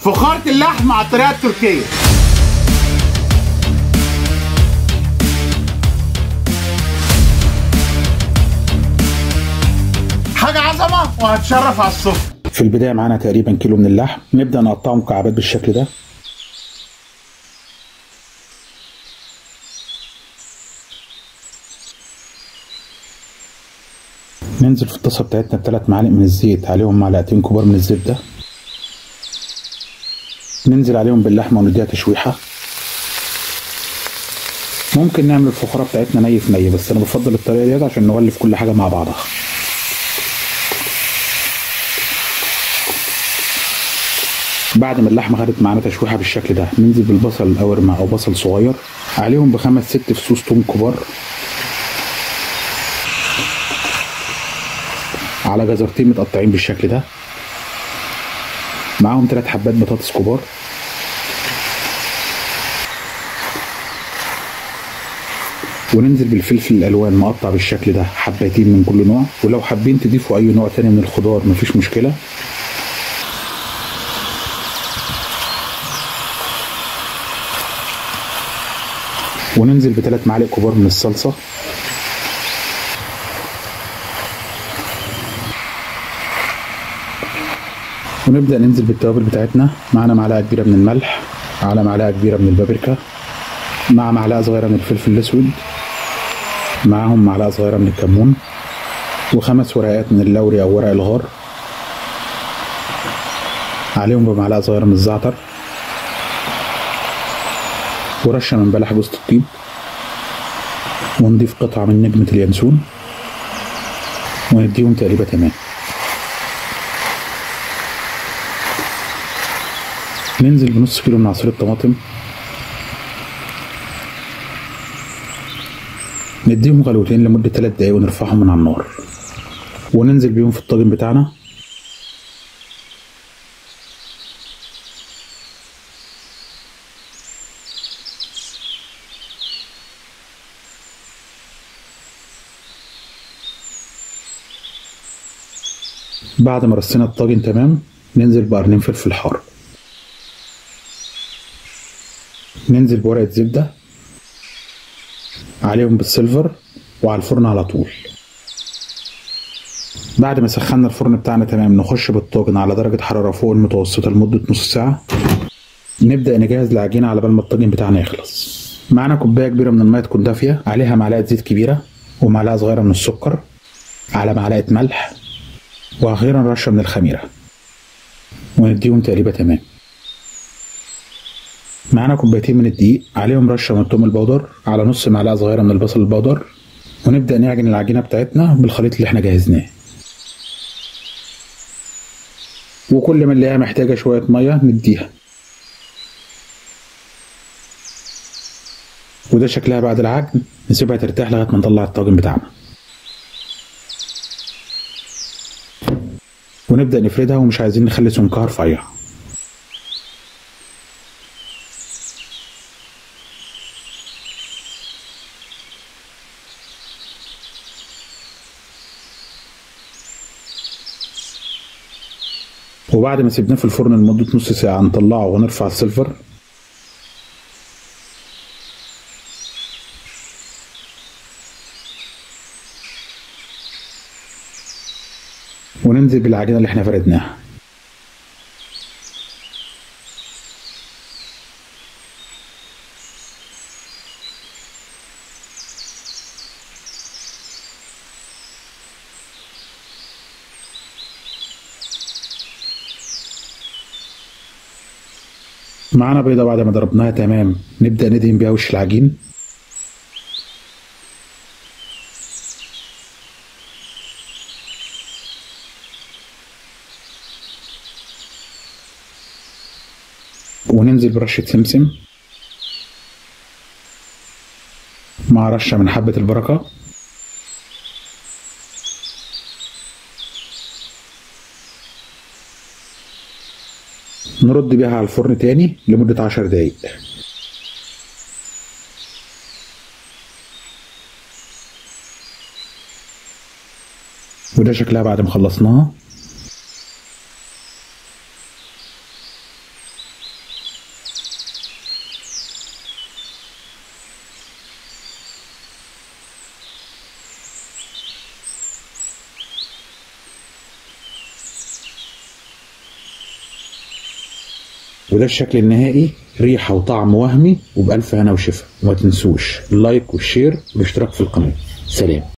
فخارة اللحم على الطريقة التركية حاجة عظمة وهتشرف على السفرة في البداية معانا تقريبا كيلو من اللحم نبدأ نقطعه مكعبات بالشكل ده ننزل في الطاسة بتاعتنا بثلاث معالق من الزيت عليهم معلقتين كبار من الزبدة ننزل عليهم باللحمة ونديها تشويحة ممكن نعمل الفخارة بتاعتنا ني في ني بس أنا بفضل الطريقة ديت عشان نولف كل حاجة مع بعضها بعد ما اللحمه خدت معانا تشويحه بالشكل ده ننزل بالبصل الاورمع او بصل صغير عليهم بخمس ست فصوص توم كبار على جزرتين متقطعين بالشكل ده معاهم ثلاث حبات بطاطس كبار وننزل بالفلفل الالوان مقطع بالشكل ده حبتين من كل نوع ولو حابين تضيفوا اي نوع تاني من الخضار مفيش مشكله وننزل بثلاث معالق كبار من الصلصه ونبدا ننزل بالتوابل بتاعتنا معانا معلقه كبيره من الملح على معلقه كبيره من البابريكا مع معلقه صغيره من الفلفل الاسود معاهم معلقه صغيره من الكمون وخمس ورقات من اللوري او ورق الغار عليهم بمعلقه صغيره من الزعتر ورشه من بلح جوز الطيب ونضيف قطعه من نجمه اليانسون ونديهم تقريبه تمام ننزل بنص كيلو من عصير الطماطم نديهم غلوتين لمدة 3 دقايق ونرفعهم من على النار وننزل بيهم في الطاجن بتاعنا بعد ما رصينا الطاجن تمام ننزل بقرنين فلفل حار ننزل بورقة زبدة عليهم بالسيلفر وعلى الفرن على طول بعد ما سخنا الفرن بتاعنا تمام نخش بالطاجن على درجة حرارة فوق المتوسطة لمدة نص ساعة نبدأ نجهز العجينة على بال ما الطاجن بتاعنا يخلص معانا كوباية كبيرة من المية تكون دافية عليها معلقة زيت كبيرة ومعلقة صغيرة من السكر على معلقة ملح وأخيرا رشة من الخميرة ونديهم تقليبة تمام معانا كوبايتين من الدقيق عليهم رشة من التوم البودر على نص معلقة صغيرة من البصل البودر ونبدأ نعجن العجينة بتاعتنا بالخليط اللي احنا جهزناه وكل ما نلاقيها محتاجة شوية مية نديها وده شكلها بعد العجن نسيبها ترتاح لغاية ما نطلع الطاجن بتاعنا ونبدأ نفردها ومش عايزين نخلي سمكها رفيع وبعد ما سيبناه في الفرن لمدة نص ساعة نطلعه ونرفع السيلفر وننزل بالعجينة اللي احنا فردناها معانا بيضة بعد ما ضربناها تمام نبدأ ندهن بيها وش العجين وننزل برشة سمسم مع رشة من حبة البركة نرد بيها على الفرن تاني لمدة عشر دقايق وده شكلها بعد ما خلصناها وده الشكل النهائي ريحة وطعم وهمي وبألف هنا وشفا وما تنسوش اللايك والشير والاشتراك في القناة سلام